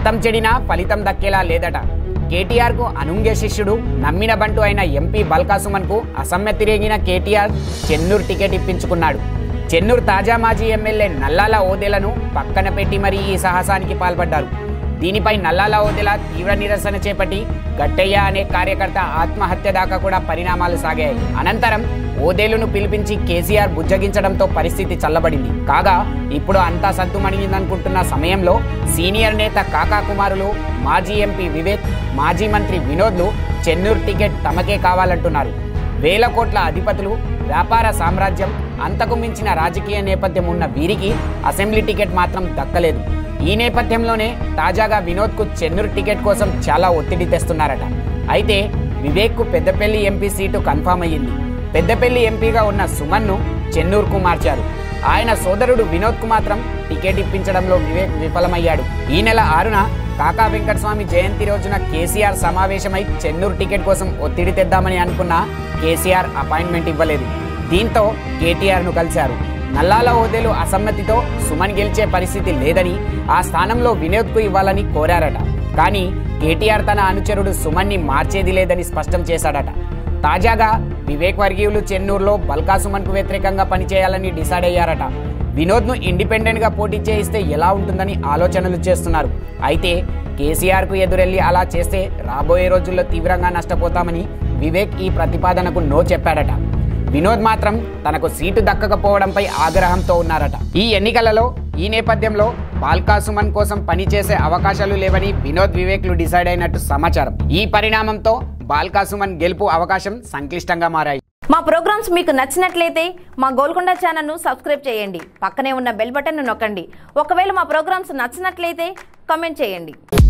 అంతం చెడినా ఫలితం దక్కేలా లేదట కేటీఆర్ కు అనుంగే శిష్యుడు నమ్మిన బంటు అయిన ఎంపీ బల్కాసుమన్ కు అసమ్మె తిరిగిన కేటీఆర్ చెన్నూరు టికెట్ ఇప్పించుకున్నాడు చెన్నూరు తాజా మాజీ ఎమ్మెల్యే నల్లాల ఓదెలను పక్కన పెట్టి మరీ ఈ సాహసానికి పాల్పడ్డారు దీనిపై నల్లాల ఓదెల తీవ్ర నిరసన చేపట్టి గట్టయ్య అనే కార్యకర్త ఆత్మహత్య దాకా కూడా పరిణామాలు సాగాయి అనంతరం ఓదేలును పిలిపించి కేసీఆర్ బుజ్జగించడంతో పరిస్థితి చల్లబడింది కాగా ఇప్పుడు అంతా సద్దుమణిగిందనుకుంటున్న సమయంలో సీనియర్ నేత కాకా కుమారులు మాజీ ఎంపీ వివేక్ మాజీ మంత్రి వినోద్లు చెన్నూరు టికెట్ తమకే కావాలంటున్నారు వేల కోట్ల అధిపతులు వ్యాపార సామ్రాజ్యం అంతకు మించిన రాజకీయ నేపథ్యం ఉన్న వీరికి అసెంబ్లీ టికెట్ మాత్రం దక్కలేదు ఈ నేపథ్యంలోనే తాజాగా వినోద్కు చెన్నూరు టికెట్ కోసం చాలా ఒత్తిడి తెస్తున్నారట అయితే వివేక్కు పెద్దపల్లి ఎంపీ సీటు కన్ఫామ్ అయ్యింది పెద్దపల్లి ఎంపీగా ఉన్న సుమన్ను చెన్నూరుకు మార్చారు ఆయన సోదరుడు వినోద్కు మాత్రం టికెట్ ఇప్పించడంలో వివేక్ విఫలమయ్యాడు ఈ నెల ఆరున కాకా వెంకటస్వామి జయంతి రోజున కేసీఆర్ సమావేశమై చెన్నూరు టికెట్ కోసం ఒత్తిడి తెద్దామని అనుకున్న కేసీఆర్ అపాయింట్మెంట్ ఇవ్వలేదు దీంతో కేటీఆర్ ను కలిశారు నల్లాల ఓదెలు అసమ్మతితో సుమన్ గెలిచే పరిస్థితి లేదని ఆ స్థానంలో వినోద్కు ఇవ్వాలని కోరారట కానీ కేటీఆర్ తన అనుచరుడు సుమన్ని మార్చేది లేదని స్పష్టం చేశాడట తాజాగా వివేక్ వర్గీయులు చెన్నూరులో బల్కా సుమన్కు వ్యతిరేకంగా పనిచేయాలని డిసైడ్ అయ్యారట వినోద్ను ఇండిపెండెంట్ గా పోటీ చేయిస్తే ఎలా ఉంటుందని ఆలోచనలు చేస్తున్నారు అయితే కేసీఆర్ కు ఎదురెళ్లి అలా చేస్తే రాబోయే రోజుల్లో తీవ్రంగా నష్టపోతామని వివేక్ ఈ ప్రతిపాదనకు నో చెప్పాడట వినోద్ మాత్రం తనకు సీటు దక్కకపోవడంపై ఆగ్రహంతో ఉన్నారట ఈ ఎన్నికలలో ఈ నేపథ్యంలో బాల్కా సుమన్ కోసం పనిచేసే అవకాశాలు లేవని వినోద్ వివేక్లు డిసైడ్ అయినట్టు సమాచారం ఈ పరిణామంతో బాల్కా సుమన్ గెలుపు అవకాశం సంక్లిష్టంగా మారాయి మా ప్రోగ్రామ్స్ మీకు నచ్చినట్లయితే మా గోల్కొండ ఛానల్ను సబ్స్క్రైబ్ చేయండి పక్కనే ఉన్న బెల్ బటన్ను నొక్కండి ఒకవేళ మా ప్రోగ్రామ్స్ నచ్చినట్లయితే కామెంట్ చేయండి